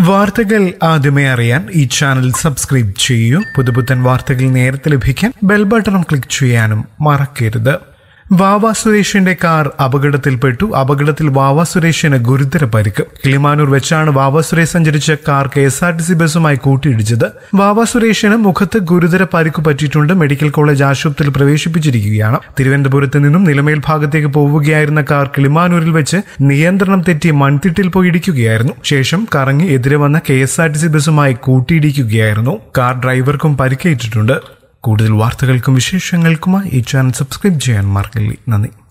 വാർത്തകൾ ആദ്യമേ അറിയാൻ ഈ ചാനൽ സബ്സ്ക്രൈബ് ചെയ്യൂ പുതുപുത്തൻ വാർത്തകൾ നേരത്തെ ലഭിക്കാൻ ബെൽ ബട്ടൺ ക്ലിക്ക് ചെയ്യാനും മറക്കരുത് വാവ സുരേഷിന്റെ കാർ അപകടത്തിൽപ്പെട്ടു അപകടത്തിൽ വാവ സുരേഷിന് ഗുരുതര പരിക്ക് കിളിമാനൂർ വെച്ചാണ് വാവ സുരേഷ് സഞ്ചരിച്ച car K S R T C ബസ്സുമായി കൂട്ടിയിടിച്ചത് വാവ സുരേഷിന് മുഖത്ത് ഗുരുതര പരിക്ക് പറ്റിയിട്ടുണ്ട് മെഡിക്കൽ കോളേജ് ആശുപത്രിയിൽ പ്രവേശിപ്പിച്ചിരിക്കുകയാണ് തിരുവനന്തപുരത്ത് നിന്നും നിലമേൽ ഭാഗത്തേക്ക് പോവുകയായിരുന്ന കാർ കിളിമാനൂരിൽ വെച്ച് നിയന്ത്രണം തെറ്റി മൺതിട്ടിൽ പോയി ഇടിക്കുകയായിരുന്നു ശേഷം കറങ്ങി എതിരെ വന്ന K S R T C ബസ്സുമായി കൂട്ടിയിടിക്കുകയായിരുന്നു കാർ ഡ്രൈവർക്കും പരിക്കേറ്റിട്ടുണ്ട് കൂടുതൽ വാർത്തകൾക്കും വിശേഷങ്ങൾക്കുമായി ഈ ചാനൽ സബ്സ്ക്രൈബ് ചെയ്യാൻ മറക്കില്ലേ നന്ദി